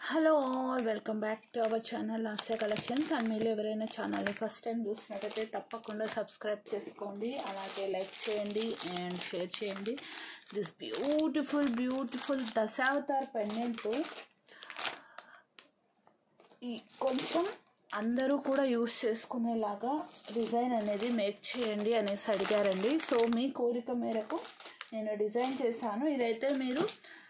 hello all welcome back to our channel Lasya collections and మీరు ఎవరైనా ఛానల్ని ఫస్ట్ టైం చూసినట్టయితే తప్పకుండా సబ్స్క్రైబ్ చేసుకోండి అలాగే లైక్ చేయండి అండ్ షేర్ చేయండి this beautiful beautiful Dashavatar pendant ఈ కొంచెం అందరూ కూడా యూస్ చేసుకునేలాగా డిజైన్ అనేది మేక్ చేయండి అనేసి అడిగారండి సో మీ కోరిక మేరకు నేను డిజైన్ చేశాను ఇదైతే మీరు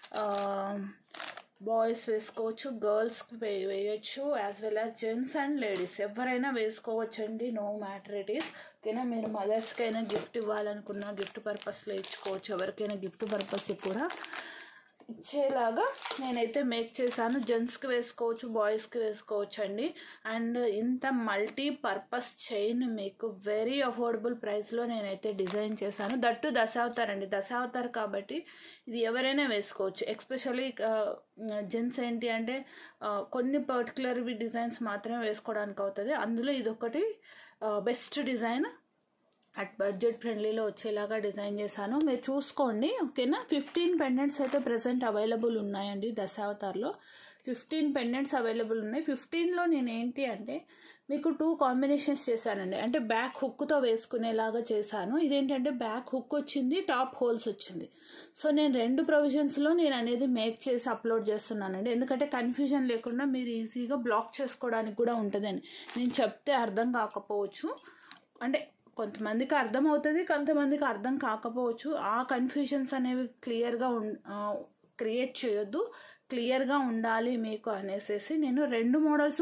బాయ్స్ వేసుకోవచ్చు గర్ల్స్ వే వేయచ్చు as well as gents and ladies ఎవరైనా వేసుకోవచ్చండి నో మ్యాటర్ ఇట్ ఈస్ ఓకేనా మీరు మదర్స్కైనా గిఫ్ట్ ఇవ్వాలనుకున్నా గిఫ్ట్ పర్పస్లో ఇచ్చుకోవచ్చు ఎవరికైనా గిఫ్ట్ పర్పస్ కూడా ఇచ్చేలాగా నేనైతే మేక్ చేశాను జెంట్స్కి వేసుకోవచ్చు బాయ్స్కి వేసుకోవచ్చు అండి అండ్ ఇంత మల్టీ పర్పస్ చైన్ మీకు వెరీ అఫోర్డబుల్ ప్రైస్లో నేనైతే డిజైన్ చేశాను దట్టు దశావతార్ అండి దశావతార్ కాబట్టి ఇది ఎవరైనా వేసుకోవచ్చు ఎక్స్పెషల్లీ జెంట్స్ ఏంటి అంటే కొన్ని పర్టికులర్ డిజైన్స్ మాత్రమే వేసుకోవడానికి అవుతుంది అందులో ఇదొకటి బెస్ట్ డిజైన్ అట్ బడ్జెట్ ఫ్రెండ్లీలో వచ్చేలాగా డిజైన్ చేశాను మీరు చూసుకోండి ఓకేనా ఫిఫ్టీన్ పెండెంట్స్ అయితే ప్రజెంట్ అవైలబుల్ ఉన్నాయండి దశావతార్లో ఫిఫ్టీన్ పెండెంట్స్ అవైలబుల్ ఉన్నాయి ఫిఫ్టీన్లో నేను ఏంటి అంటే మీకు టూ కాంబినేషన్స్ చేశానండి అంటే బ్యాక్ హుక్తో వేసుకునేలాగా చేశాను ఇదేంటంటే బ్యాక్ హుక్ వచ్చింది టాప్ హోల్స్ వచ్చింది సో నేను రెండు ప్రొవిజన్స్లో నేను అనేది మేక్ చేసి అప్లోడ్ చేస్తున్నానండి ఎందుకంటే కన్ఫ్యూజన్ లేకుండా మీరు ఈజీగా బ్లాక్ చేసుకోవడానికి కూడా ఉంటుందని నేను చెప్తే అర్థం కాకపోవచ్చు అంటే కొంతమందికి అర్థం అవుతుంది కొంతమందికి అర్థం కాకపోవచ్చు ఆ కన్ఫ్యూజన్స్ అనేవి క్లియర్గా ఉం క్రియేట్ చేయొద్దు క్లియర్గా ఉండాలి మీకు అనేసి నేను రెండు మోడల్స్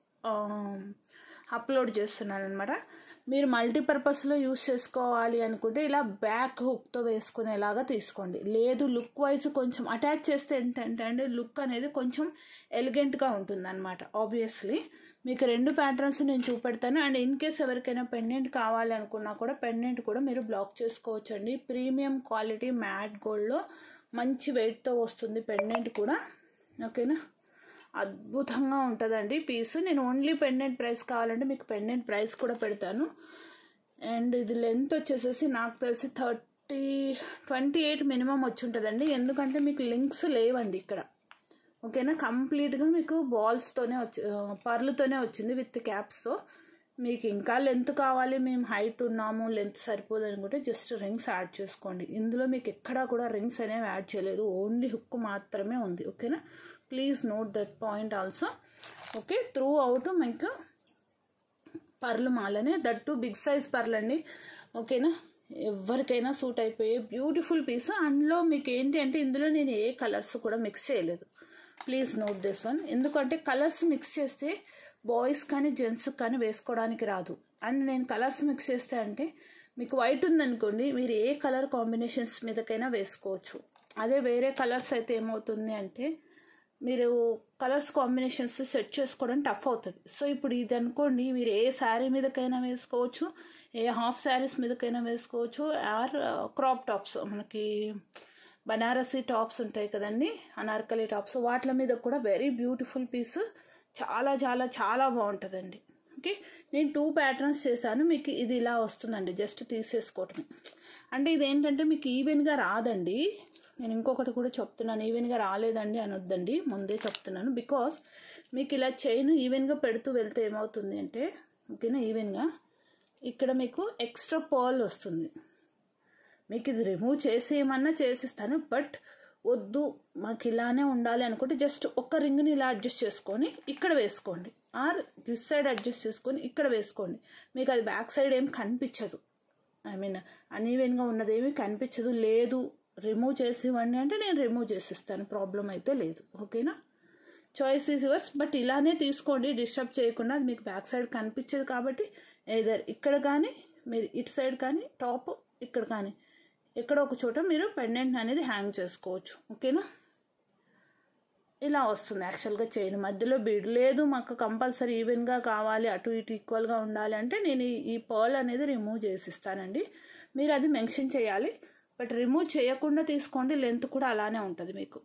అప్లోడ్ చేస్తున్నాను అనమాట మీరు మల్టీపర్పస్లో యూస్ చేసుకోవాలి అనుకుంటే ఇలా బ్యాక్ హుక్తో వేసుకునేలాగా తీసుకోండి లేదు లుక్ వైజ్ కొంచెం అటాచ్ చేస్తే ఏంటంటే అంటే లుక్ అనేది కొంచెం ఎలిగెంట్గా ఉంటుంది అనమాట ఆబ్వియస్లీ మీకు రెండు ప్యాటర్న్స్ నేను చూపెడతాను అండ్ ఇన్ కేస్ ఎవరికైనా పెండెంట్ కావాలి అనుకున్నా కూడా పెండెంట్ కూడా మీరు బ్లాక్ చేసుకోవచ్చు అండి ప్రీమియం క్వాలిటీ మ్యాట్ గోల్డ్లో మంచి వెయిట్తో వస్తుంది పెండెంట్ కూడా ఓకేనా అద్భుతంగా ఉంటుందండి పీస్ నేను ఓన్లీ పెండెంట్ ప్రైస్ కావాలంటే మీకు పెండెంట్ ప్రైస్ కూడా పెడతాను అండ్ ఇది లెంత్ వచ్చేసేసి నాకు తెలిసి థర్టీ ట్వంటీ ఎయిట్ మినిమం వచ్చి ఉంటుందండి ఎందుకంటే మీకు లింక్స్ లేవండి ఇక్కడ ఓకేనా కంప్లీట్గా మీకు బాల్స్తోనే వచ్చి పర్లుతోనే వచ్చింది విత్ క్యాప్స్తో మీకు ఇంకా లెంత్ కావాలి మేము హైట్ ఉన్నాము లెంత్ సరిపోదు అనుకుంటే జస్ట్ రింగ్స్ యాడ్ చేసుకోండి ఇందులో మీకు ఎక్కడా కూడా రింగ్స్ అనేవి యాడ్ చేయలేదు ఓన్లీ హుక్ మాత్రమే ఉంది ఓకేనా please note that point also okay throughout మీకు పర్లు మాలనే దట్ టు బిగ్ సైజ్ పర్లు అండి ఓకేనా ఎవరికైనా సూట్ అయిపోయే బ్యూటిఫుల్ పీస్ అందులో మీకు ఏంటి అంటే ఇందులో నేను ఏ కలర్స్ కూడా మిక్స్ చేయలేదు ప్లీజ్ నోట్ దిస్ వన్ ఎందుకంటే కలర్స్ మిక్స్ చేస్తే బాయ్స్ కానీ జెంట్స్ కానీ వేసుకోవడానికి రాదు అండ్ నేను కలర్స్ మిక్స్ చేస్తే అంటే మీకు వైట్ ఉందనుకోండి మీరు ఏ కలర్ కాంబినేషన్స్ మీదకైనా వేసుకోవచ్చు అదే వేరే కలర్స్ అయితే ఏమవుతుంది అంటే మీరు కలర్స్ కాంబినేషన్స్ సెట్ చేసుకోవడం టఫ్ అవుతుంది సో ఇప్పుడు ఇది అనుకోండి మీరు ఏ శారీ మీదకైనా వేసుకోవచ్చు ఏ హాఫ్ శారీస్ మీదకైనా వేసుకోవచ్చు ఆర్ క్రాప్ టాప్స్ మనకి బనారసీ టాప్స్ ఉంటాయి కదండి అనార్కలి టాప్స్ వాటి మీద కూడా వెరీ బ్యూటిఫుల్ పీస్ చాలా చాలా చాలా బాగుంటుందండి ఓకే నేను టూ ప్యాటర్న్స్ చేశాను మీకు ఇది ఇలా వస్తుందండి జస్ట్ తీసేసుకోవటమే అంటే ఇది ఏంటంటే మీకు ఈవెన్గా రాదండి నేను ఇంకొకటి కూడా చెప్తున్నాను ఈవెన్గా రాలేదండి అనొద్దండి ముందే చెప్తున్నాను బికాస్ మీకు ఇలా చైన్ ఈవెన్గా పెడుతూ వెళ్తే ఏమవుతుంది అంటే ఓకేనా ఈవెన్గా ఇక్కడ మీకు ఎక్స్ట్రా పర్ల్ వస్తుంది మీకు ఇది రిమూవ్ చేసేయమన్నా చేసిస్తాను బట్ వద్దు మాకు ఇలానే ఉండాలి అనుకుంటే జస్ట్ ఒక్క రింగ్ని ఇలా అడ్జస్ట్ చేసుకొని ఇక్కడ వేసుకోండి ఆర్ దిస్ సైడ్ అడ్జస్ట్ చేసుకొని ఇక్కడ వేసుకోండి మీకు అది బ్యాక్ సైడ్ ఏం కనిపించదు ఐ మీన్ అన్ఈవెన్గా ఉన్నది ఏమీ కనిపించదు లేదు రిమూవ్ చేసి ఇవ్వండి అంటే నేను రిమూవ్ చేసిస్తాను ప్రాబ్లం అయితే లేదు ఓకేనా చాయిస్ ఈజ్ యువర్స్ బట్ ఇలానే తీసుకోండి డిస్టర్బ్ చేయకుండా అది మీకు బ్యాక్ సైడ్ కనిపించదు కాబట్టి ఏదర్ ఇక్కడ కానీ మీరు ఇటు సైడ్ కానీ టాప్ ఇక్కడ కానీ ఎక్కడ ఒక చోట మీరు పెండెంట్ అనేది హ్యాంగ్ చేసుకోవచ్చు ఓకేనా ఇలా వస్తుంది యాక్చువల్గా చైన్ మధ్యలో బీడ్ లేదు మాకు కంపల్సరీ ఈవెన్గా కావాలి అటు ఇటు ఈక్వల్గా ఉండాలి అంటే నేను ఈ పర్ల్ అనేది రిమూవ్ చేసిస్తానండి మీరు అది మెన్షన్ చేయాలి బట్ రిమూవ్ చేయకుండా తీసుకోండి లెంత్ కూడా అలానే ఉంటుంది మీకు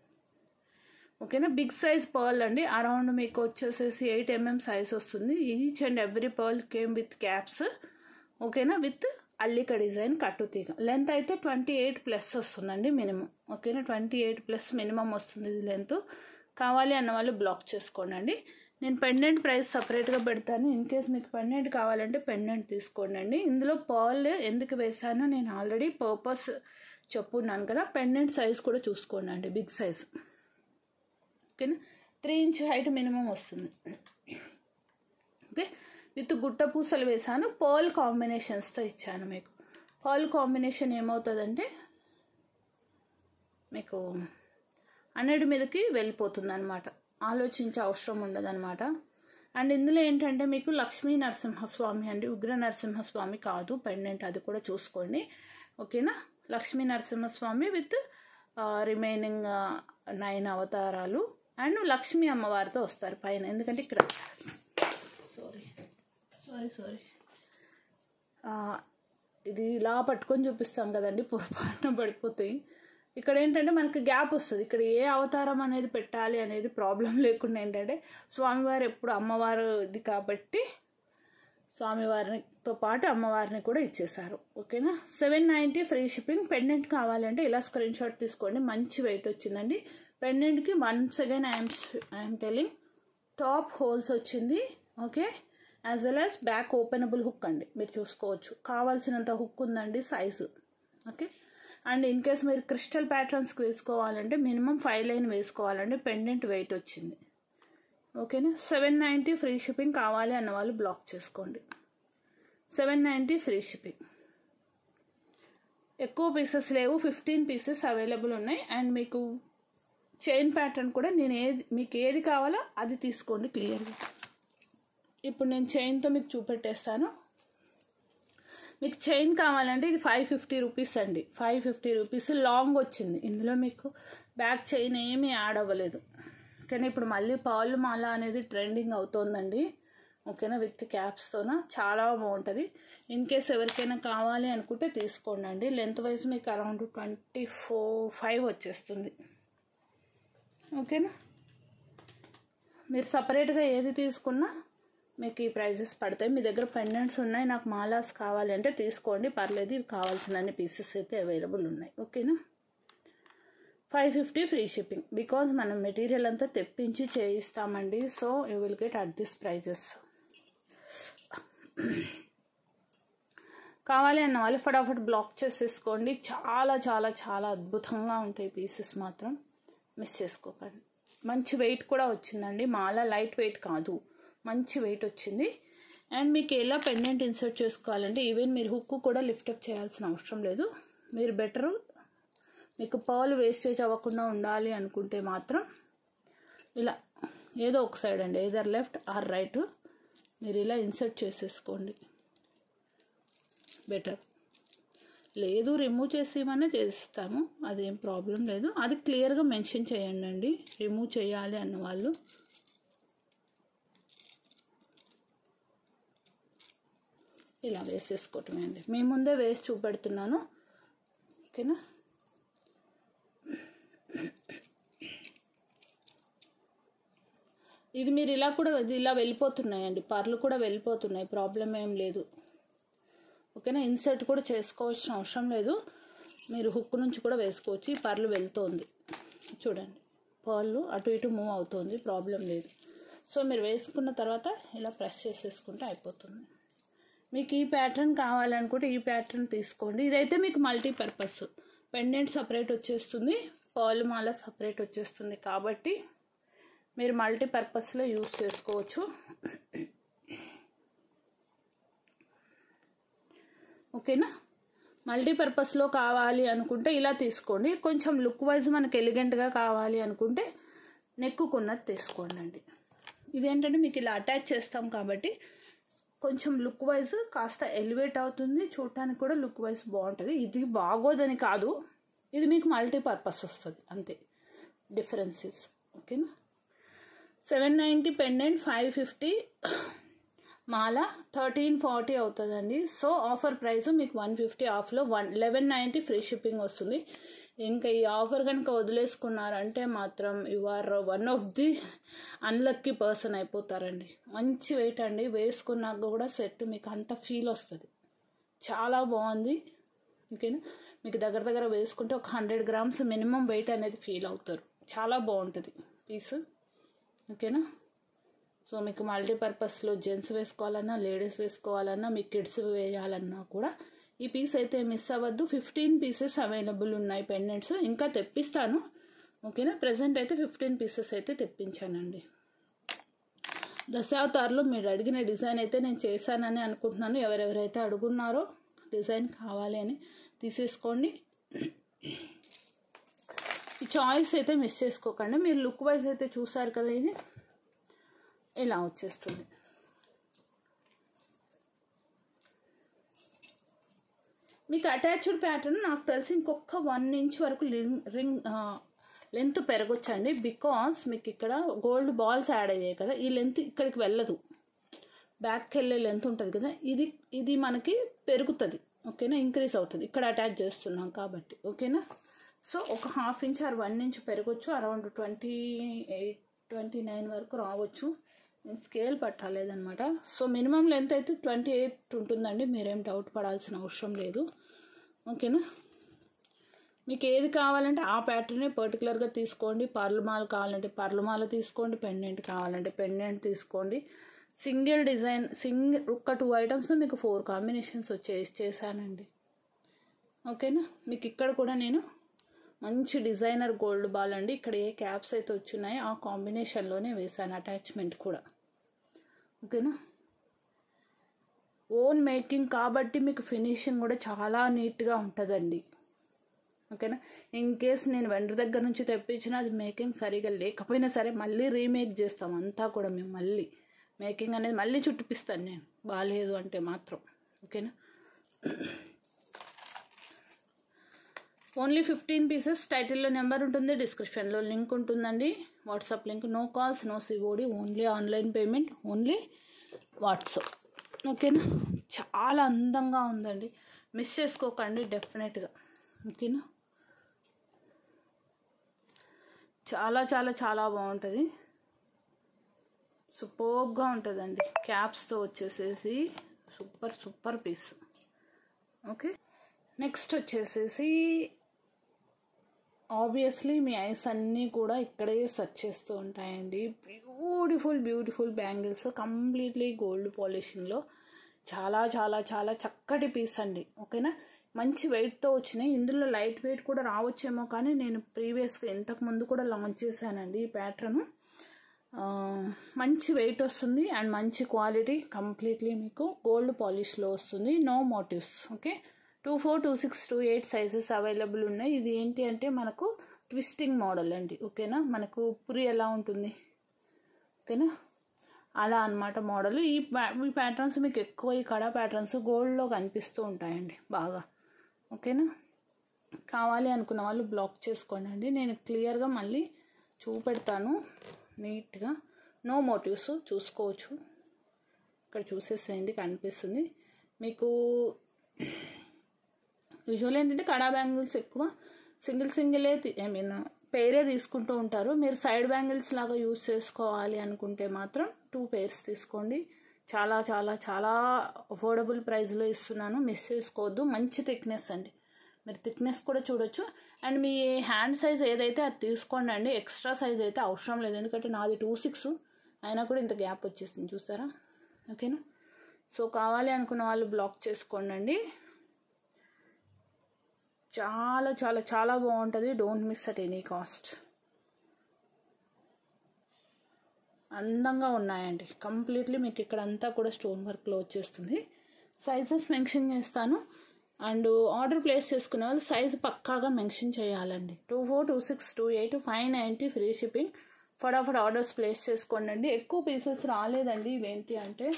ఓకేనా బిగ్ సైజ్ పర్ల్ అండి అరౌండ్ మీకు వచ్చేసేసి ఎయిట్ ఎంఎం సైజ్ వస్తుంది each and every pearl came with caps ఓకేనా విత్ అల్లిక డిజైన్ కట్టు తీగ లెంత్ అయితే ట్వంటీ ఎయిట్ ప్లస్ వస్తుందండి మినిమం ఓకేనా ట్వంటీ ఎయిట్ ప్లస్ మినిమం వస్తుంది ఇది లెంత్ కావాలి అన్న వాళ్ళు బ్లాక్ చేసుకోండి నేను పెండెంట్ ప్రైస్ సపరేట్గా పెడతాను ఇన్ కేస్ మీకు పెండెంట్ కావాలంటే పెండెంట్ తీసుకోండి అండి ఇందులో పర్ల్ ఎందుకు వేసానో నేను ఆల్రెడీ పర్పస్ చెప్పున్నాను కదా పెండెంట్ సైజ్ కూడా చూసుకోండి అండి బిగ్ సైజ్ ఓకేనా త్రీ ఇంచ్ హైట్ మినిమం వస్తుంది ఓకే విత్ గుట్ట పూసలు వేసాను పర్ల్ కాంబినేషన్స్తో ఇచ్చాను మీకు పర్ల్ కాంబినేషన్ ఏమవుతుందంటే మీకు హండ్రెడ్ మీదకి వెళ్ళిపోతుంది అనమాట ఆలోచించే అవసరం ఉండదన్నమాట అండ్ ఇందులో ఏంటంటే మీకు లక్ష్మీ నరసింహస్వామి అండి ఉగ్ర నరసింహస్వామి కాదు పెండెంట్ అది కూడా చూసుకోండి ఓకేనా Lakshmi Narasimhaswamy with remaining nine అవతారాలు అండ్ లక్ష్మీ అమ్మవారితో వస్తారు పైన ఎందుకంటే ఇక్కడ సారీ సారీ సారీ ఇది ఇలా పట్టుకొని చూపిస్తాం కదండి పొరపాటున పడిపోతాయి ఇక్కడ ఏంటంటే మనకి గ్యాప్ వస్తుంది ఇక్కడ ఏ అవతారం అనేది పెట్టాలి అనేది ప్రాబ్లం లేకుండా ఏంటంటే స్వామివారు ఎప్పుడు అమ్మవారు ఇది కాబట్టి స్వామివారితో పాటు అమ్మవారిని కూడా ఇచ్చేసారు ఓకేనా seven ninety free shipping pendant కావాలంటే ఇలా స్క్రీన్ షాట్ తీసుకోండి మంచి వెయిట్ వచ్చిందండి పెండెంట్కి once again I'm I'm telling top holes వచ్చింది okay as well as back openable hook అండి మీరు చూసుకోవచ్చు కావాల్సినంత హుక్ ఉందండి size okay and in case మీరు క్రిస్టల్ ప్యాటర్న్స్ వేసుకోవాలంటే మినిమం ఫైవ్ లైన్ వేసుకోవాలంటే పెండెంట్ వెయిట్ వచ్చింది ఓకేనా సెవెన్ నైంటీ ఫ్రీ షిప్పింగ్ కావాలి అన్న వాళ్ళు బ్లాక్ చేసుకోండి సెవెన్ నైంటీ ఫ్రీ షిప్పింగ్ ఎక్కువ పీసెస్ లేవు ఫిఫ్టీన్ పీసెస్ అవైలబుల్ ఉన్నాయి అండ్ మీకు చైన్ ప్యాటర్న్ కూడా నేను ఏది మీకు ఏది కావాలో అది తీసుకోండి క్లియర్గా ఇప్పుడు నేను చైన్తో మీకు చూపెట్టేస్తాను మీకు చైన్ కావాలంటే ఇది ఫైవ్ ఫిఫ్టీ రూపీస్ అండి ఫైవ్ ఫిఫ్టీ రూపీస్ లాంగ్ వచ్చింది ఇందులో మీకు బ్యాక్ చైన్ ఏమీ యాడ్ అవ్వలేదు కానీ ఇప్పుడు మళ్ళీ పాలు మాల అనేది ట్రెండింగ్ అవుతోందండి ఓకేనా విత్ క్యాప్స్తోన చాలా బాగుంటుంది ఇన్ కేస్ ఎవరికైనా కావాలి అనుకుంటే తీసుకోండి అండి లెంత్ వైజ్ మీకు అరౌండ్ ట్వంటీ ఫోర్ ఫైవ్ వచ్చేస్తుంది ఓకేనా మీరు సపరేట్గా ఏది తీసుకున్నా మీకు ఈ ప్రైజెస్ పడతాయి మీ దగ్గర పెండెంట్స్ ఉన్నాయి నాకు మాలాస్ కావాలి అంటే తీసుకోండి పర్లేదు ఇవి కావాల్సిన అన్ని పీసెస్ అయితే అవైలబుల్ ఉన్నాయి ఓకేనా five fifty free shipping because మనం మెటీరియల్ అంతా తెప్పించి చేయిస్తామండి so you will get at this prices కావాలి అన్న వాళ్ళు ఫటాఫట్ బ్లాక్ చేసేసుకోండి చాలా చాలా చాలా అద్భుతంగా ఉంటాయి పీసెస్ మాత్రం మిస్ చేసుకోకండి మంచి వెయిట్ కూడా వచ్చిందండి మాల లైట్ వెయిట్ కాదు మంచి వెయిట్ వచ్చింది అండ్ మీకు ఎలా పెండెంట్ ఇన్సర్ట్ చేసుకోవాలంటే ఈవెన్ మీరు హుక్ కూడా లిఫ్టప్ చేయాల్సిన అవసరం లేదు మీరు బెటరు మీకు పర్ల్ వేస్టేజ్ అవ్వకుండా ఉండాలి అనుకుంటే మాత్రం ఇలా ఏదో ఒక సైడ్ అండి ఏదర్ లెఫ్ట్ ఆర్ రైట్ మీరు ఇలా ఇన్సర్ట్ చేసేసుకోండి బెటర్ లేదు రిమూవ్ చేసేయమనే చేస్తాము అదేం ప్రాబ్లం లేదు అది క్లియర్గా మెన్షన్ చేయండి అండి రిమూవ్ చేయాలి అన్న వాళ్ళు ఇలా వేసేసుకోవటమే అండి మీ ముందే వేసి చూపెడుతున్నాను ఓకేనా ఇది మీరు ఇలా కూడా ఇలా వెళ్ళిపోతున్నాయండి పర్లు కూడా వెళ్ళిపోతున్నాయి ప్రాబ్లం ఏం లేదు ఓకేనా ఇన్సర్ట్ కూడా చేసుకోవాల్సిన అవసరం లేదు మీరు హుక్ నుంచి కూడా వేసుకోవచ్చు ఈ పర్లు వెళ్తోంది చూడండి పర్లు అటు ఇటు మూవ్ అవుతుంది ప్రాబ్లం లేదు సో మీరు వేసుకున్న తర్వాత ఇలా ప్రెస్ చేసేసుకుంటే అయిపోతుంది మీకు ఈ ప్యాటర్న్ కావాలనుకుంటే ఈ ప్యాటర్న్ తీసుకోండి ఇదైతే మీకు మల్టీపర్పస్ పెండెంట్ సపరేట్ వచ్చేస్తుంది పర్ల్ మాల సపరేట్ వచ్చేస్తుంది కాబట్టి మీరు మల్టీపర్పస్లో యూస్ చేసుకోవచ్చు ఓకేనా మల్టీపర్పస్లో కావాలి అనుకుంటే ఇలా తీసుకోండి కొంచెం లుక్ వైజ్ మనకి ఎలిగెంట్గా కావాలి అనుకుంటే నెక్కుకున్నది తీసుకోండి అండి ఇదేంటంటే మీకు ఇలా అటాచ్ చేస్తాం కాబట్టి కొంచెం లుక్ వైజ్ కాస్త ఎలివేట్ అవుతుంది చూడటానికి కూడా లుక్ వైజ్ బాగుంటుంది ఇది బాగోదని కాదు ఇది మీకు మల్టీపర్పస్ వస్తుంది అంతే డిఫరెన్సెస్ ఓకేనా seven ninety pendant five fifty మాల థర్టీన్ ఫార్టీ అవుతుందండి సో ఆఫర్ ప్రైస్ మీకు వన్ ఫిఫ్టీ ఆఫ్లో one eleven ninety free shipping వస్తుంది ఇంకా ఈ ఆఫర్ కనుక వదిలేసుకున్నారంటే మాత్రం you are one of the unlucky person అయిపోతారండి మంచి వెయిట్ అండి వేసుకున్నాక కూడా సెట్ మీకు అంత ఫీల్ వస్తుంది చాలా బాగుంది ఓకేనా మీకు దగ్గర దగ్గర వేసుకుంటే ఒక హండ్రెడ్ గ్రామ్స్ మినిమం వెయిట్ అనేది ఫీల్ అవుతారు చాలా బాగుంటుంది పీస్ ఓకేనా సో మీకు మల్టీపర్పస్లో జెంట్స్ వేసుకోవాలన్నా లేడీస్ వేసుకోవాలన్నా మీ కిడ్స్ వేయాలన్నా కూడా ఈ పీస్ అయితే మిస్ అవ్వద్దు ఫిఫ్టీన్ పీసెస్ అవైలబుల్ ఉన్నాయి పెండెంట్స్ ఇంకా తెప్పిస్తాను ఓకేనా ప్రజెంట్ అయితే ఫిఫ్టీన్ పీసెస్ అయితే తెప్పించానండి దశావతార్లో మీరు అడిగిన డిజైన్ అయితే నేను చేశానని అనుకుంటున్నాను ఎవరెవరైతే అడుగున్నారో డిజైన్ కావాలి అని తీసేసుకోండి ఈ చాయిస్ అయితే మిస్ చేసుకోకండి మీరు లుక్ వైజ్ అయితే చూసారు కదా ఇది ఇలా వచ్చేస్తుంది మీకు అటాచ్డ్ ప్యాటర్న్ నాకు తెలిసి ఇంకొక వన్ ఇంచ్ వరకు రింగ్ లెంత్ పెరగొచ్చండి బికాస్ మీకు ఇక్కడ గోల్డ్ బాల్స్ యాడ్ అయ్యాయి కదా ఈ లెంత్ ఇక్కడికి వెళ్ళదు బ్యాక్కి వెళ్ళే లెంత్ ఉంటుంది కదా ఇది ఇది మనకి పెరుగుతుంది ఓకేనా ఇంక్రీజ్ అవుతుంది ఇక్కడ అటాచ్ చేస్తున్నాం కాబట్టి ఓకేనా సో ఒక half inch or one inch పెరగొచ్చు around twenty eight twenty nine వరకు రావచ్చు నేను స్కేల్ పట్టలేదనమాట సో మినిమం లెంత్ అయితే ట్వంటీ ఎయిట్ ఉంటుందండి మీరేం డౌట్ పడాల్సిన అవసరం లేదు ఓకేనా మీకు ఏది కావాలంటే ఆ ప్యాటర్నే పర్టికులర్గా తీసుకోండి పర్లుమాల కావాలంటే పర్లుమాల తీసుకోండి పెండెంట్ కావాలంటే పెండెంట్ తీసుకోండి సింగిల్ డిజైన్ సింగిల్ ఒక్క టూ ఐటమ్స్ మీకు ఫోర్ కాంబినేషన్స్ వచ్చేసి చేశానండి ఓకేనా మీకు ఇక్కడ కూడా నేను మంచి డిజైనర్ గోల్డ్ బాల్ అండి ఇక్కడ ఏ క్యాప్స్ అయితే వచ్చున్నాయో ఆ కాంబినేషన్లోనే వేశాను అటాచ్మెంట్ కూడా ఓకేనా ఓన్ మేకింగ్ కాబట్టి మీకు ఫినిషింగ్ కూడా చాలా నీట్గా ఉంటుందండి ఓకేనా ఇన్ కేస్ నేను వెండర్ దగ్గర నుంచి తెప్పించిన అది మేకింగ్ సరిగా లేకపోయినా సరే మళ్ళీ రీమేక్ చేస్తాం అంతా కూడా మేము మళ్ళీ మేకింగ్ అనేది మళ్ళీ చుట్టిపిస్తాను నేను బాగాలేదు అంటే మాత్రం ఓకేనా ఓన్లీ ఫిఫ్టీన్ పీసెస్ టైటిల్లో నెంబర్ ఉంటుంది డిస్క్రిప్షన్లో లింక్ ఉంటుందండి WhatsApp link no calls no COD only online payment only WhatsApp ఓకేనా చాలా అందంగా ఉందండి మిస్ చేసుకోకండి డెఫినెట్గా ఓకేనా చాలా చాలా చాలా బాగుంటుంది సూపర్గా ఉంటుందండి క్యాప్స్తో వచ్చేసేసి super super piece okay next వచ్చేసేసి ఆబ్వియస్లీ మీ ఐస్ అన్నీ కూడా ఇక్కడే సెర్చ్ చేస్తూ ఉంటాయండి beautiful beautiful bangles completely gold పాలిషింగ్లో చాలా చాలా చాలా చక్కటి పీస్ అండి ఓకేనా మంచి వెయిట్తో వచ్చినాయి ఇందులో లైట్ వెయిట్ కూడా రావచ్చేమో కానీ నేను ప్రీవియస్గా ఇంతకు ముందు కూడా లాంచ్ చేశానండి ఈ ప్యాటర్న్ మంచి వెయిట్ వస్తుంది అండ్ మంచి క్వాలిటీ కంప్లీట్లీ మీకు గోల్డ్ పాలిష్లో వస్తుంది no motifs okay two four two six two eight sizes available ఉన్నాయి ఇది ఏంటి అంటే మనకు ట్విస్టింగ్ మోడల్ అండి ఓకేనా మనకు పురి ఎలా ఉంటుంది ఓకేనా అలా అనమాట మోడల్ ఈ ఈ ప్యాటర్న్స్ మీకు ఎక్కువ ఈ కడా ప్యాటర్న్స్ గోల్డ్లో కనిపిస్తూ ఉంటాయండి బాగా ఓకేనా కావాలి అనుకున్న వాళ్ళు బ్లాక్ చేసుకోండి అండి నేను క్లియర్గా మళ్ళీ చూపెడతాను నీట్గా నో మోటివ్స్ చూసుకోవచ్చు ఇక్కడ చూసేసేయండి కనిపిస్తుంది మీకు యూజువల్ ఏంటంటే కడా బ్యాంగిల్స్ ఎక్కువ సింగిల్ సింగిలే ఐ మీన్ పేరే తీసుకుంటూ ఉంటారు మీరు సైడ్ బ్యాంగిల్స్ లాగా యూజ్ చేసుకోవాలి అనుకుంటే మాత్రం టూ పేర్స్ తీసుకోండి చాలా చాలా చాలా అఫోర్డబుల్ ప్రైస్లో ఇస్తున్నాను మిస్ చేసుకోవద్దు మంచి థిక్నెస్ అండి మీరు థిక్నెస్ కూడా చూడొచ్చు అండ్ మీ హ్యాండ్ సైజ్ ఏదైతే అది తీసుకోండి అండి ఎక్స్ట్రా సైజ్ అయితే అవసరం లేదు ఎందుకంటే నాది టూ సిక్స్ అయినా కూడా ఇంత గ్యాప్ వచ్చేస్తుంది చూసారా ఓకేనా సో కావాలి అనుకున్న వాళ్ళు బ్లాక్ చేసుకోండి అండి చాలా చాలా చాలా బాగుంటుంది don't miss at any cost అందంగా ఉన్నాయండి కంప్లీట్లీ మీకు ఇక్కడ అంతా కూడా స్టోన్ వర్క్లో వచ్చేస్తుంది సైజెస్ మెన్షన్ చేస్తాను అండ్ ఆర్డర్ ప్లేస్ చేసుకునే వాళ్ళు సైజు పక్కాగా మెన్షన్ చేయాలండి two four two six two eight five ninety free shipping ఫటాఫట్ ఆర్డర్స్ ప్లేస్ చేసుకోండి అండి ఎక్కువ పీసెస్ రాలేదండి ఇవేంటి అంటే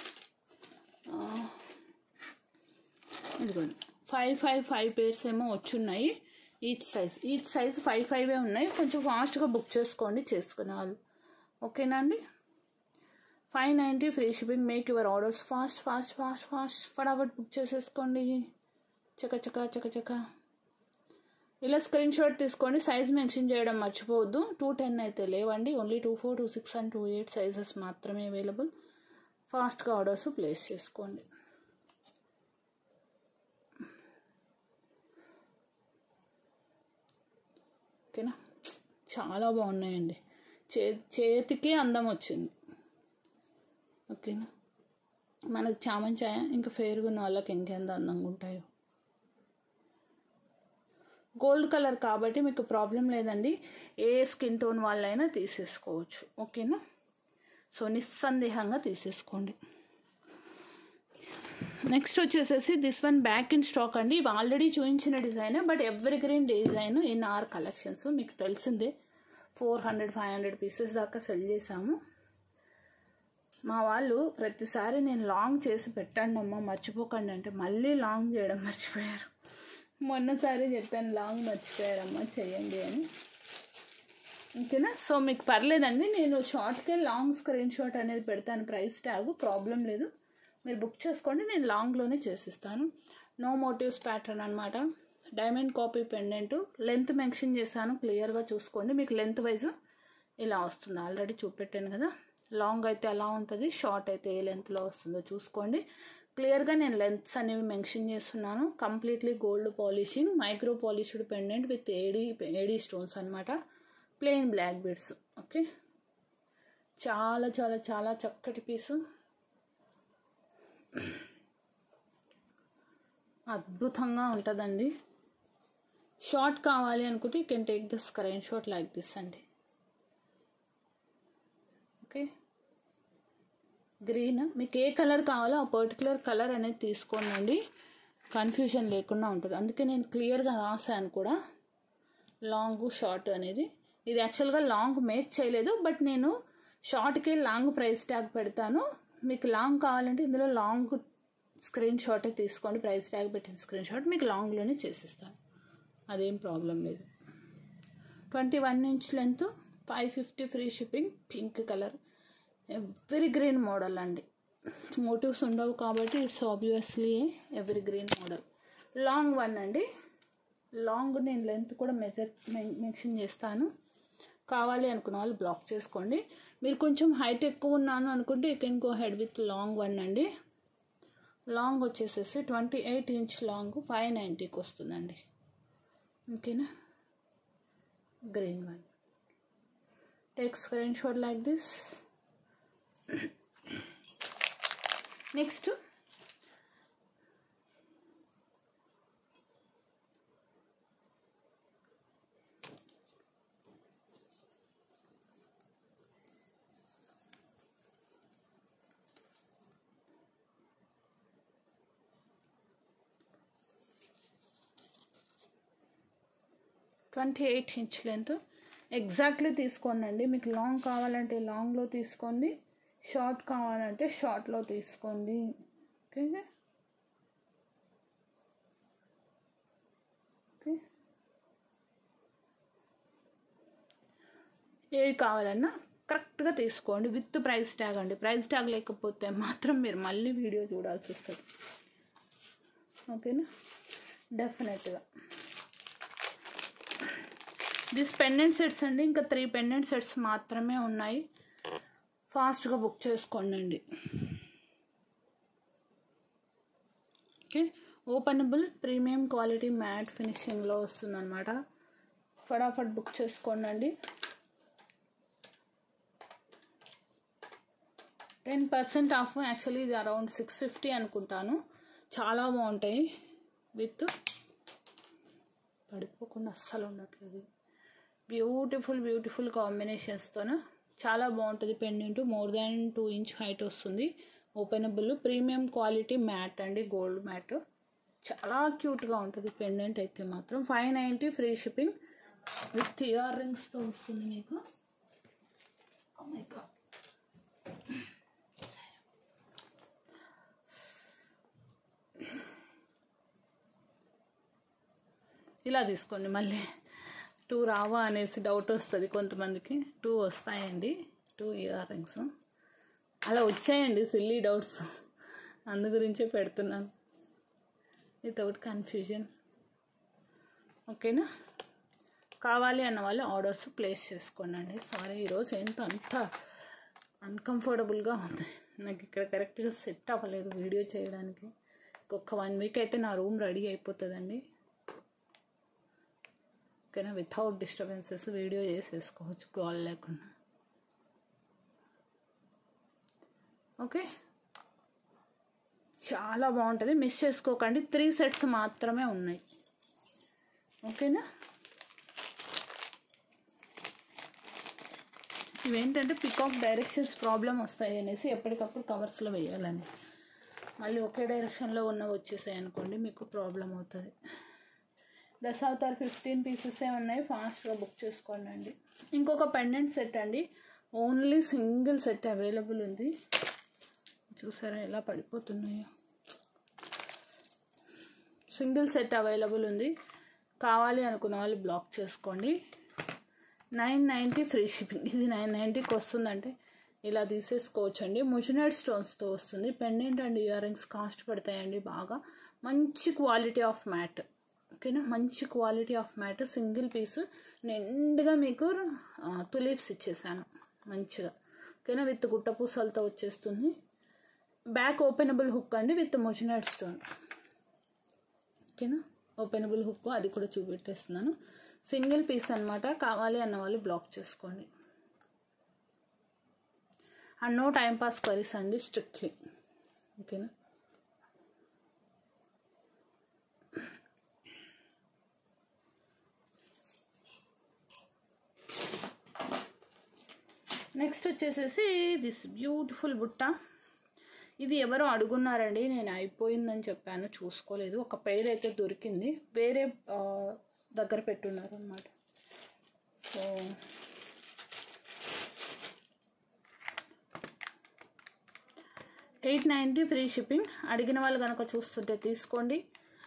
ఇదిగోండి ఫైవ్ ఫైవ్ ఫైవ్ పేర్స్ ఏమో వచ్చున్నాయి each size each size five ఫైవే ఉన్నాయి కొంచెం ఫాస్ట్గా బుక్ చేసుకోండి చేసుకునే వాళ్ళు ఓకేనా అండి five ninety free shipping make your orders fast fast fast fast ఫటాఫట్ బుక్ చేసేసుకోండి చక చక చక చక ఇలా స్క్రీన్ షాట్ తీసుకోండి సైజ్ మెన్షన్ చేయడం మర్చిపోవద్దు టూ టెన్ అయితే లేవండి only two four two six and two eight sizes మాత్రమే అవైలబుల్ ఫాస్ట్గా ఆర్డర్స్ ప్లేస్ చేసుకోండి ఓకేనా చాలా బాగున్నాయండి చే చేతికి అందం వచ్చింది ఓకేనా మనకు చామంచాయ ఇంకా ఫేర్గా ఉన్న వాళ్ళకి ఇంకెంత అందంగా ఉంటాయో గోల్డ్ కలర్ కాబట్టి మీకు ప్రాబ్లం లేదండి ఏ స్కిన్ టోన్ వాళ్ళైనా తీసేసుకోవచ్చు ఓకేనా సో నిస్సందేహంగా తీసేసుకోండి నెక్స్ట్ వచ్చేసేసి this one back in stock అండి ఇవి ఆల్రెడీ చూపించిన design but evergreen design in our collections మీకు తెలిసిందే four hundred five hundred pieces దాకా సెల్ చేసాము మా వాళ్ళు ప్రతిసారి నేను లాంగ్ చేసి పెట్టండి అమ్మ మర్చిపోకండి అంటే మళ్ళీ లాంగ్ చేయడం మర్చిపోయారు మొన్నసారి చెప్పాను లాంగ్ మర్చిపోయారమ్మా చేయండి అని ఓకేనా సో మీకు పర్లేదండి నేను షార్ట్కే లాంగ్ స్క్రీన్ షాట్ అనేది పెడతాను ప్రైస్ ట్యాగ్ ప్రాబ్లం లేదు మీరు బుక్ చేసుకోండి నేను లాంగ్లోనే చేసిస్తాను నో మోటివ్స్ ప్యాటర్న్ అనమాట diamond copy pendant length mention చేశాను క్లియర్గా చూసుకోండి మీకు లెంత్ వైజ్ ఇలా వస్తుంది ఆల్రెడీ చూపెట్టాను కదా లాంగ్ అయితే అలా ఉంటుంది షార్ట్ అయితే ఏ లెంత్లో వస్తుందో చూసుకోండి క్లియర్గా నేను లెంత్స్ అనేవి మెన్షన్ చేస్తున్నాను completely gold polishing micro polished pendant with AD AD stones అనమాట ప్లెయిన్ బ్లాక్ బీడ్స్ ఓకే చాలా చాలా చాలా చక్కటి పీసు అద్భుతంగా ఉంటుందండి షార్ట్ కావాలి అనుకుంటే you can take the screen shot like this అండి ఓకే గ్రీన్ మీకు ఏ కలర్ కావాలో ఆ పర్టికులర్ కలర్ అనేది తీసుకోండి కన్ఫ్యూజన్ లేకుండా ఉంటుంది అందుకే నేను క్లియర్గా రాశాను కూడా లాంగ్ షార్ట్ అనేది ఇది యాక్చువల్గా లాంగ్ మేక్ చేయలేదు బట్ నేను షార్ట్కి లాంగ్ ప్రైస్ ట్యాగ్ పెడతాను మీకు లాంగ్ కావాలంటే ఇందులో లాంగ్ స్క్రీన్ షాటే తీసుకోండి ప్రైస్ ట్యాగ్ పెట్టిన స్క్రీన్ షాట్ మీకు లాంగ్లోనే చేసిస్తాను అదేం ప్రాబ్లం లేదు twenty one inch length five fifty free shipping pink colour evergreen model అండి మోటివ్స్ ఉండవు కాబట్టి it's obviously evergreen model long one అండి లాంగ్ నేను లెంత్ కూడా మెజర్ మెన్షన్ చేస్తాను కావాలి అనుకున్న వాళ్ళు బ్లాక్ చేసుకోండి మీరు కొంచెం హైట్ ఎక్కువ ఉన్నాను అనుకుంటే you can go ahead with long one అండి లాంగ్ వచ్చేసేసి twenty eight inch long five నైంటీకి వస్తుందండి ఓకేనా green one take screen shot like this next twenty eight inch length exactly తీసుకోండి మీకు లాంగ్ కావాలంటే లాంగ్లో తీసుకోండి షార్ట్ కావాలంటే షార్ట్లో తీసుకోండి ఓకే ఓకే ఏవి కావాలన్నా కరెక్ట్గా తీసుకోండి విత్ ప్రైస్ ట్యాగ్ అండి ప్రైస్ ట్యాగ్ లేకపోతే మాత్రం మీరు మళ్ళీ వీడియో చూడాల్సి వస్తుంది ఓకేనా డెఫినెట్గా దిస్ పెండెంట్ సెట్స్ అండి ఇంకా త్రీ పెండెంట్ సెట్స్ మాత్రమే ఉన్నాయి ఫాస్ట్గా బుక్ చేసుకోండి okay openable premium quality matte ఫినిషింగ్లో వస్తుందన్నమాట ఫటాఫట్ బుక్ చేసుకోండి టెన్ పర్సెంట్ ఆఫ్ యాక్చువల్లీ ఇది అరౌండ్ సిక్స్ ఫిఫ్టీ అనుకుంటాను చాలా బాగుంటాయి విత్ పడిపోకుండా అస్సలు ఉండట్లేదు బ్యూటిఫుల్ బ్యూటిఫుల్ కాంబినేషన్స్తోన చాలా బాగుంటుంది pendant more than two inch height వస్తుంది ఓపెనబుల్ ప్రీమియం క్వాలిటీ మ్యాట్ అండి గోల్డ్ మ్యాట్ చాలా క్యూట్గా ఉంటుంది పెండెంట్ అయితే మాత్రం five ninety free shipping with ear రింగ్స్తో వస్తుంది మీకు ఇలా తీసుకోండి మళ్ళీ టూ రావా అనేసి డౌట్ వస్తుంది కొంతమందికి టూ వస్తాయండి టూ ఇయర్ రింగ్స్ అలా వచ్చాయండి సిల్లీ డౌట్స్ అందు గురించే పెడుతున్నాను వితౌట్ కన్ఫ్యూజన్ ఓకేనా కావాలి అన్న వాళ్ళు ఆర్డర్స్ ప్లేస్ చేసుకోండి సారీ ఈరోజు ఎంత అంత అన్కంఫర్టబుల్గా ఉంది నాకు ఇక్కడ కరెక్ట్గా సెట్ అవ్వలేదు వీడియో చేయడానికి ఇంకొక వన్ వీక్ అయితే నా రూమ్ రెడీ అయిపోతుందండి ఓకేనా వితౌట్ డిస్టర్బెన్సెస్ వీడియో చేసేసుకోవచ్చు కాల్ లేకుండా ఓకే చాలా బాగుంటుంది మిస్ చేసుకోకండి త్రీ సెట్స్ మాత్రమే ఉన్నాయి ఓకేనా ఇవేంటంటే పికాక్ డైరెక్షన్స్ ప్రాబ్లం వస్తాయి అనేసి ఎప్పటికప్పుడు కవర్స్లో వేయాలండి మళ్ళీ ఒకే డైరెక్షన్లో ఉన్నవి వచ్చేసాయి అనుకోండి మీకు ప్రాబ్లం అవుతుంది దశావతార్ ఫిఫ్టీన్ పీసెసే ఉన్నాయి ఫాస్ట్గా బుక్ చేసుకోండి అండి ఇంకొక పెండెంట్ సెట్ అండి ఓన్లీ సింగిల్ సెట్ అవైలబుల్ ఉంది చూసారా ఎలా పడిపోతున్నాయో సింగిల్ సెట్ అవైలబుల్ ఉంది కావాలి అనుకున్న వాళ్ళు బ్లాక్ చేసుకోండి నైన్ నైంటీ ఫ్రీ షిప్పింగ్ ఇది నైన్ నైంటీకి వస్తుందంటే ఇలా తీసేసుకోవచ్చు అండి ముషినైడ్ స్టోన్స్తో వస్తుంది pendant and earrings cost పడతాయండి బాగా మంచి క్వాలిటీ ఆఫ్ మ్యాట్ ఓకేనా మంచి quality of matte single piece నిండుగా మీకు తులీప్స్ ఇచ్చేసాను మంచిగా ఓకేనా విత్ గుట్ట పూసలతో వచ్చేస్తుంది బ్యాక్ ఓపెనబుల్ హుక్ అండి విత్ మొజినైడ్ స్టోన్ ఓకేనా ఓపెనబుల్ హుక్ అది కూడా చూపెట్టేస్తున్నాను సింగిల్ పీస్ అనమాట కావాలి అన్న వాళ్ళు బ్లాక్ చేసుకోండి and no time pass queries అండి స్ట్రిక్ట్లీ ఓకేనా నెక్స్ట్ వచ్చేసేసి దిస్ బ్యూటిఫుల్ బుట్ట ఇది ఎవరో అడుగున్నారండి నేను అయిపోయిందని చెప్పాను చూసుకోలేదు ఒక పేరు అయితే దొరికింది వేరే ఆ, దగ్గర పెట్టున్నారు అనమాట so eight ninety free shipping అడిగిన వాళ్ళు కనుక చూస్తుంటే తీసుకోండి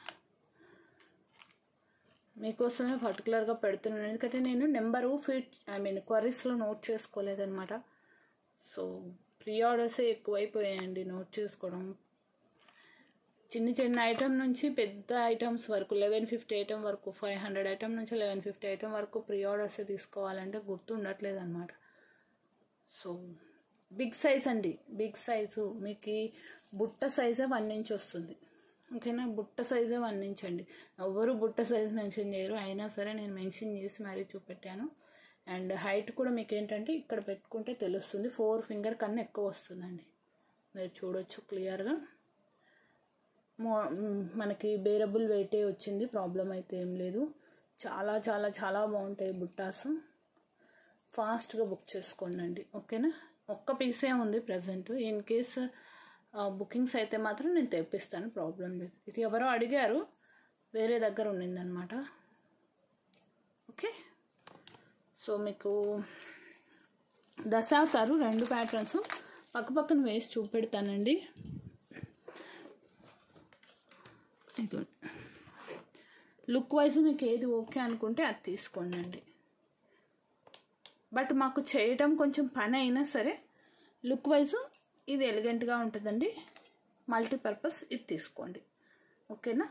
మీకోసమే పర్టికులర్గా పెడుతున్నాను ఎందుకంటే నేను నెంబరు ఫీట్ ఐ మీన్ క్వరీస్లో నోట్ చేసుకోలేదన్నమాట సో ప్రీ ఆర్డర్సే ఎక్కువైపోయాయండి నోట్ చేసుకోవడం చిన్న చిన్న ఐటమ్ నుంచి పెద్ద ఐటమ్స్ వరకు లెవెన్ ఫిఫ్టీ ఐటమ్ వరకు ఫైవ్ హండ్రెడ్ ఐటమ్ నుంచి లెవెన్ ఫిఫ్టీ ఐటమ్ వరకు ప్రీ ఆర్డర్సే తీసుకోవాలంటే గుర్తు ఉండట్లేదు అనమాట సో బిగ్ సైజ్ అండి బిగ్ సైజు మీకు ఈ బుట్ట సైజే వన్ ఇంచ్ వస్తుంది ఓకేనా బుట్ట సైజే వన్ ఇంచ్ అండి ఎవరు బుట్ట సైజ్ మెన్షన్ చేయరు అయినా సరే నేను మెన్షన్ చేసి మరీ చూపెట్టాను అండ్ హైట్ కూడా మీకు ఏంటంటే ఇక్కడ పెట్టుకుంటే తెలుస్తుంది ఫోర్ ఫింగర్ కన్నా ఎక్కువ వస్తుందండి మీరు చూడొచ్చు క్లియర్గా మో మ్, మనకి బేరబుల్ వెయిటే వచ్చింది ప్రాబ్లం అయితే ఏం లేదు చాలా చాలా చాలా బాగుంటాయి బుట్టాస్ ఫాస్ట్గా బుక్ చేసుకోండి ఓకేనా ఒక్క పీసే ఉంది ప్రజెంట్ ఇన్ కేస్ బుకింగ్స్ అయితే మాత్రం నేను తెప్పిస్తాను ప్రాబ్లం లేదు ఇది ఎవరో అడిగారు వేరే దగ్గర ఉండిందనమాట ఓకే సో మీకు దశావతారు రెండు ప్యాటర్న్స్ పక్కపక్కన వేసి చూపెడతానండి ఇది లుక్ వైజ్ మీకు ఏది ఓకే అనుకుంటే అది తీసుకోండి బట్ మాకు చేయటం కొంచెం పని అయినా సరే లుక్ వైజ్ ఇది ఎలిగెంట్గా ఉంటుందండి మల్టీపర్పస్ ఇది తీసుకోండి ఓకేనా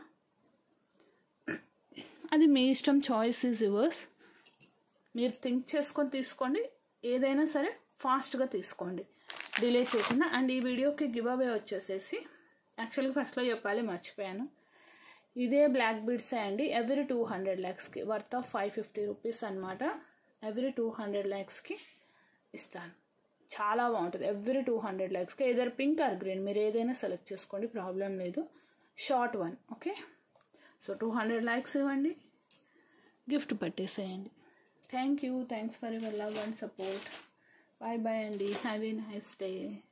అది మీ ఇష్టం చాయిస్ ఈజ్ యువర్స్ మీరు థింక్ చేసుకొని తీసుకోండి ఏదైనా సరే ఫాస్ట్గా తీసుకోండి డిలే చేయకుండా అండ్ ఈ వీడియోకి గివ్ అవే వచ్చేసేసి యాక్చువల్గా ఫస్ట్లో చెప్పాలి మర్చిపోయాను ఇదే బ్లాక్ బీడ్సే అండి ఎవ్రీ టూ హండ్రెడ్ ల్యాక్స్కి worth of five fifty rupees అనమాట ఎవ్రీ టూ హండ్రెడ్ ల్యాక్స్కి ఇస్తాను చాలా బాగుంటుంది ఎవ్రీ టూ హండ్రెడ్ ల్యాక్స్కి ఏదర్ పింక్ ఆర్ గ్రీన్ మీరు ఏదైనా సెలెక్ట్ చేసుకోండి ప్రాబ్లం లేదు short one okay so two hundred likes ఇవ్వండి గిఫ్ట్ పట్టేసేయండి thank you thanks for your love and support bye bye అండి హ్యావ్ ఏ నైస్ డే